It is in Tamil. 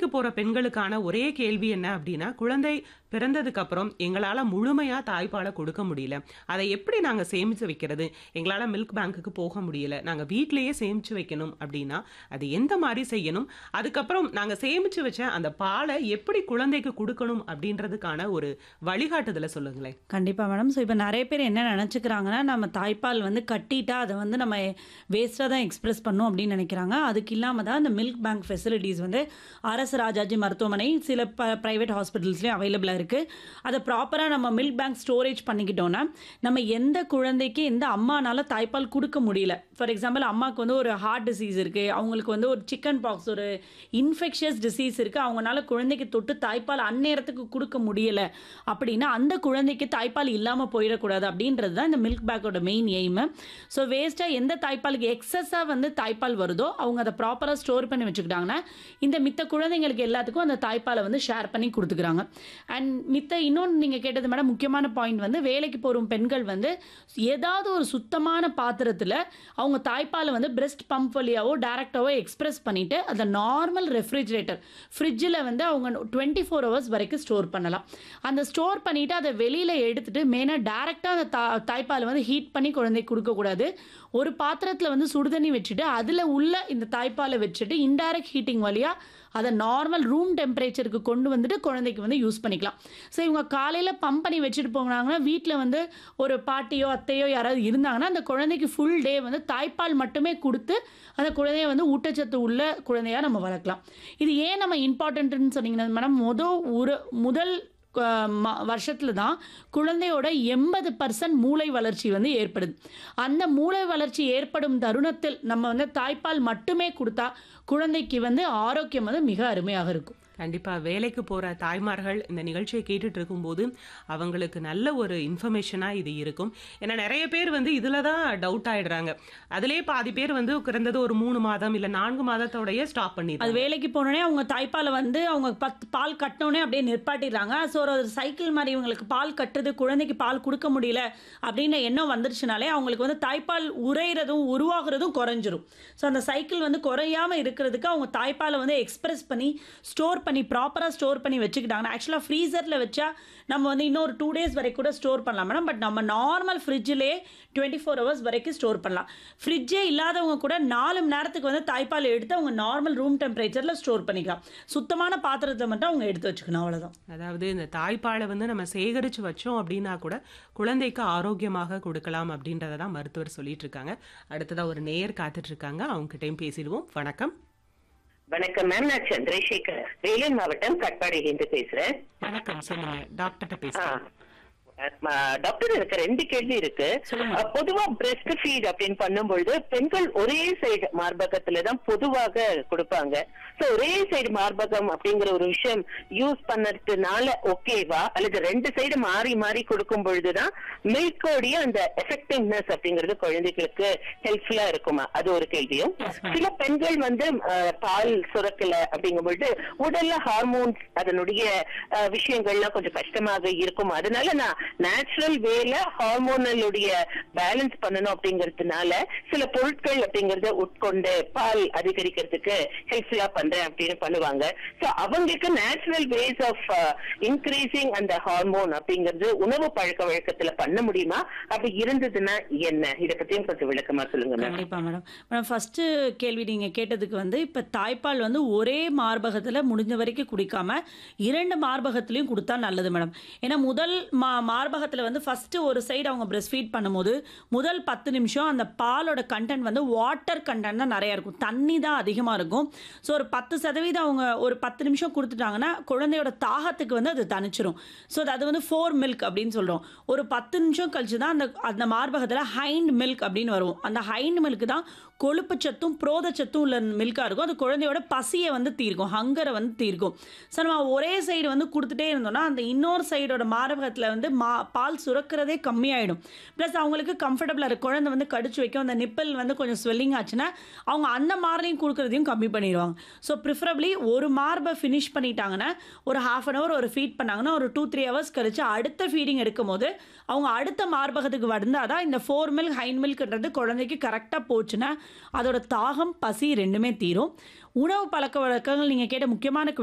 வேலைக்கு போற பெண்களுக்கான ஒரே கேள்வி என்ன அப்படின்னா, குழந்தை பிறந்ததுக்கு அப்புறம் எங்களால முழுமையா தாய்ப்பால கொடுக்க முடியல. அதை எப்படி நாங்க சேமிச்சு வைக்கிறது? எங்களால மில்க் பேங்க்குக்கு போக முடியல. நாங்க வீட்லயே சேமிச்சு வைக்கணும் அப்படின்னா, அது எந்த மாரி செய்யணும்? அதுக்கப்புறம் நாங்க சேமிச்சு வச்ச அந்த பால எப்படி குழந்தைக்கு குடுக்கணும் அப்படின்றதுக்கான ஒரு வழிகாட்டுதல சொல்லுங்களேன். கண்டிப்பா மேடம். ஸோ இப்ப நெறைய பேர் என்ன நெனச்சுக்கிறாங்கன்னா, நம்ம தாய்ப்பால் வந்து கட்டிட்டா அத வந்து நம்ம வேஸ்ட்டா தான் எக்ஸ்பிரஸ் பண்ணணும் அப்படின்னு நெனைக்கிறாங்க. அதுக்கு இல்லாம தான் இந்த மில்க் பேங்க் ஃபெசிலிட்டீஸ் வந்து அரசு ராஜாஜி மருத்துவமனை, சில ப பிரைவேட் ஹாஸ்பிட்டல்ஸ்லயும் அவைலபிளா இருக்கு. அத ப்ராப்பரா நம்ம மில்க் பேங்க் ஸ்டோரேஜ் பண்ணிக்கிட்டோம்னா, நம்ம எந்த குழந்தைக்கு எந்த அம்மானால தாய்ப்பால் குடுக்க முடியல. ஃபார் எக்ஸாம்பிள் அம்மாக்கு வந்து ஒரு ஹார்ட் டிசீஸ் இருக்கு. அவங்களுக்கு வந்து ஒரு சிக்கன் பாக்ஸ் ஒரு இன்ஃபெக்ஷியஸ் டிசீஸ் இருக்கு. அவங்கனால குழந்தைக்கு தொட்டு தாய்ப்பால் அந்நேரத்துக்கு குடுக்க முடியல அப்படின்னா, அந்த குழந்தைக்கு தாய்ப்பால் இல்லாம போயிடக்கூடாது அப்படின்றது தான் இந்த மில்க் பேக்கோட மெயின் எய்மு. ஸோ வேஸ்ட்டா எந்த தாய்ப்பாலுக்கு எக்ஸஸா வந்து தாய்ப்பால் வருதோ, அவங்க அத ப்ராப்பரா ஸ்டோர் பண்ணி வச்சுக்கிட்டாங்கன்னா, இந்த மித்த குழந்தைங்களுக்கு எல்லாத்துக்கும் அந்த தாய்ப்பால வந்து ஷேர் பண்ணி குடுத்துக்கிறாங்க. அண்ட் மித்த இன்னொன்னு நீங்க கேட்டது மேடம் முக்கியமான பாயிண்ட் வந்து வேலைக்கு போரும் பெண்கள் வந்து ஏதாவது ஒரு சுத்தமான பாத்திரத்துல அவங்க தாய்ப்பால வந்து பிரெஸ்ட் பம்ப் வழியாவோ, டைரக்ட்டாவோ எக்ஸ்பிரஸ் பண்ணிட்டு, அத நார்மல் ரெஃப்ரிஜரேட்டர் ஃப்ரிட்ஜ்ல வந்து அவங்க 24 ஹவர்ஸ் வரைக்கும் ஸ்டோர் பண்ணலாம். அந்த ஸ்டோர் பண்ணிட்டு அத வெளியில எடுத்துட்டு மெயினா டைரக்ட்டா அந்த தா தாய்ப்பால வந்து ஹீட் பண்ணி குழந்தைக்கு குடுக்கக்கூடாது. ஒரு பாத்திரத்துல வந்து சுடுதண்ணி வச்சுட்டு, அதுல உள்ள இந்த தாய்ப்பால வச்சுட்டு இன்டைரக்ட் ஹீட்டிங் வழியா அத நார்மல் ரூம் டெம்பரேச்சருக்கு கொண்டு வந்துட்டு குழந்தைக்கு வந்து யூஸ் பண்ணிக்கலாம். ஸோ இவங்க காலையில பம்ப் பண்ணி வச்சுட்டு போனாங்கன்னா, வீட்ல வந்து ஒரு பாட்டியோ, அத்தையோ யாராவது இருந்தாங்கன்னா, அந்த குழந்தைக்கு ஃபுல் டே வந்து தாய்ப்பால் மட்டுமே குடுத்து, அந்த குழந்தைய வந்து ஊட்டச்சத்து உள்ள குழந்தையா நம்ம வளர்க்கலாம். இது ஏன் நம்ம இம்பார்ட்டன்ட்ன்னு சொன்னீங்கன்னா மேடம், மொத ஒரு முதல் அ ம வருஷத்துல தான் குழந்தையோட 80% மூளை வளர்ச்சி வந்து ஏற்படுது. அந்த மூளை வளர்ச்சி ஏற்படும் தருணத்தில் நம்ம வந்து தாய்ப்பால் மட்டுமே குடுத்தா, குழந்தைக்கு வந்து ஆரோக்கியம் வந்து மிக அருமையாக இருக்கும். கண்டிப்பா. வேலைக்கு போற தாய்மார்கள் இந்த நிகழ்ச்சிய கேட்டுட்டு இருக்கும்போது, அவங்களுக்கு நல்ல ஒரு இன்ஃபர்மேஷனா இது இருக்கும். ஏன்னா நெறைய பேர் வந்து இதுல தான் டவுட் ஆயிடுறாங்க. அதிலேயே பாதி பேர் வந்து குறைந்தது ஒரு 3 மாதம் இல்ல 4 மாதத்தோடயே ஸ்டாப் அது பண்ணிடுறாங்க. வேலைக்கு போனோனே அவங்க தாய்ப்பால வந்து அவங்க பத் பால் கட்டினோனே அப்படியே நிற்பாட்டிடுறாங்க. ஸோ ஒரு சைக்கிள் மாரி இவங்களுக்கு பால் கட்டுது, குழந்தைக்கு பால் குடுக்க முடியல அப்படின்ற எண்ணம் வந்துருச்சுனாலே, அவங்களுக்கு வந்து தாய்ப்பால் உறையிறதும், உருவாகுறதும் குறைஞ்சிரும். ஸோ அந்த சைக்கிள் வந்து குறையாம இருக்கிறதுக்கு அவங்க தாய்ப்பால வந்து எக்ஸ்பிரஸ் பண்ணி, ஸ்டோர் பண்ணி ப்ராப்பரா ஸ்டோர் பண்ணி வச்சுக்கிட்டாங்கன்னா, ஆக்சுவலா ஃப்ரீசர்ல வச்சா நம்ம வந்து இன்னும் ஒரு 2 டேஸ் வரைக்கும் கூட ஸ்டோர் பண்ணலாம் மேடம். பட் நம்ம நார்மல் ஃப்ரிட்ஜ்லயே 24 ஹவர்ஸ் வரைக்கும் ஸ்டோர் பண்ணலாம். ஃப்ரிட்ஜே இல்லாதவங்க கூட 4 மணி நேரத்துக்கு வந்து தாய்ப்பால் எடுத்து அவங்க நார்மல் ரூம் டெம்பரேச்சர்ல ஸ்டோர் பண்ணிக்கலாம். சுத்தமான பாத்திரத்த மட்டும் அவங்க எடுத்து வச்சுக்கணும் அவ்வளவுதான். அதாவது இந்த தாய்ப்பால வந்து நம்ம சேகரிச்சு வச்சோம் அப்படின்னா கூட, குழந்தைக்கு ஆரோக்கியமாக கொடுக்கலாம் அப்படின்றத தான் மருத்துவர் சொல்லிட்டு இருக்காங்க. அடுத்ததா ஒரு நேயர் காத்துட்டு இருக்காங்க. அவங்க கிட்டயும் பேசிடுவோம். வணக்கம். வணக்கம் மேம் நான் சந்திரசேகர் வேலூர் மாவட்டம் கட்பாடியிலிருந்து பேசுறேன் வணக்கம். சொல்லுங்க. டாக்டர்ட்ட ஆ. பேசுறேன். ம, டாக்டர் எனக்கு ரெண்டு கேள்வி இருக்கு சொல்லுங்க. அஹ், பொதுவா பிரஸ்ட் ஃபீட் அப்படின்னு பண்ணும்பொழுது பெண்கள் ஒரே சைடு மார்பகத்துல தான் பொதுவாக கொடுப்பாங்க சோ ஒரே சைடு மார்பகம் அப்படிங்கிற ஒரு விஷயம் யூஸ் பண்ணதுனால ஓகேவா அல்லது ரெண்டு சைடு மாறி மாறி கொடுக்கும் பொழுதுதான் மில்கோடைய அந்த எஃபெக்டிவ்னஸ் அப்படிங்கிறது குழந்தைகளுக்கு ஹெல்ப்ஃபுல்லா இருக்குமா அது ஒரு கேள்வியும் சில பெண்கள் வந்து அஹ், பால் சுரக்கல அப்படிங்கும் பொழுது உடல்ல ஹார்மோன்ஸ் அதனுடைய அஹ், விஷயங்கள்லாம் கொஞ்சம் கஷ்டமாக இருக்கும் அதனால நான் நேச்சுரல் வேல ஹார்மோனலுடைய பேலன்ஸ் பண்ணணும் அப்படிங்கறதுனால சில பொருட்கள் அப்படிங்கறத உட்கொண்டு பால் அதிகரிக்கிறதுக்கு ஹெல்ப்ஃபுல்லா பண்றேன் அப்படின்னு பண்ணுவாங்க சோ அவங்களுக்கு நேச்சுரல் வேஸ் ஆஃப் இன்க்ரீசிங் அந்த ஹார்மோன் அப்படிங்கிறது உணவு பழக்க வழக்கத்துல பண்ண முடியுமா அப்படி இருந்ததுன்னா என்ன இத பத்தியும் கொஞ்சம் விளக்கமா சொல்லுங்க மேம் கண்டிப்பா மேடம். மேடம் ஃபர்ஸ்ட் கேள்வி நீங்க கேட்டதுக்கு வந்து இப்ப தாய்ப்பால் வந்து ஒரே மார்பகத்துல முடிஞ்ச வரைக்கும் குடிக்காம, 2 மார்பகத்திலயும் குடுத்தா நல்லது மேடம். ஏன்னா முதல் மா மார்பகத்துல வந்து ஃபர்ஸ்ட் ஒரு சைடு அவங்க பிரஸ்ட் ஃபீட் பண்ணும்போது, முதல் 10 நிமிஷம் அந்த பாலோட கன்டென்ட் வந்து வாட்டர் கன்டென்ட் தான் நெறைய இருக்கும். தண்ணி தான் அதிகமா இருக்கும். ஸோ ஒரு 10% அவங்க ஒரு 10 நிமிஷம் குடுத்துட்டாங்கன்னா, குழந்தையோட தாகத்துக்கு வந்து அது தணிச்சிரும். ஸோ அது வந்து ஃபோர் மில்க் அப்படின்னு சொல்றோம். ஒரு 10 நிமிஷம் கழிச்சு தான் அந்த அந்த மார்பகத்துல ஹைண்ட் மில்க் அப்படின்னு வரும். அந்த ஹைண்ட் மில்க் தான் கொழுப்பு சத்தும், புரோதச்சத்தும் உள்ள மில்கா இருக்கும். அது குழந்தையோட பசிய வந்து தீர்க்கும். ஹங்கர வந்து தீர்க்கும். ஸோ நம்ம ஒரே சைடு வந்து குடுத்துட்டே இருந்தோம்னா, அந்த இன்னொரு சைடோட மார்பகத்துல வந்து மா பால் சுரக்கிறதே கம்மியாயிடும். பிளஸ் அவங்களுக்கு கம்ஃபர்டபுளா இருக்கும். குழந்தை வந்து கடிச்சு வைக்கும். அந்த நிப்பிள் வந்து கொஞ்சம் ஸ்வெல்லிங் ஆச்சுன்னா, அவங்க அந்த மார்லையும் குடுக்குறதையும் கம்மி பண்ணிருவாங்க. ஸோ ப்ரிஃபரபிளி ஒரு மார்ப ஃபினிஷ் பண்ணிட்டாங்கன்னா, ஒரு ஹாஃப் அன் ஹவர் ஒரு ஃபீட் பண்ணாங்கன்னா, ஒரு 2, 3 ஹவர்ஸ் கழிச்சு அடுத்த ஃபீடிங் எடுக்கும்போது, அவங்க அடுத்த மார்பகத்துக்கு வந்தா தான் இந்த ஃபோர் மில்க், ஹைண்ட் மில்க்ன்றது குழந்தைக்கு கரெக்ட்டா போச்சுன்னா, அதோட தாகம், பசி 2மே தீரும். உணவு பழக்கவழக்கங்கள் நீங்க கேட்ட முக்கியமான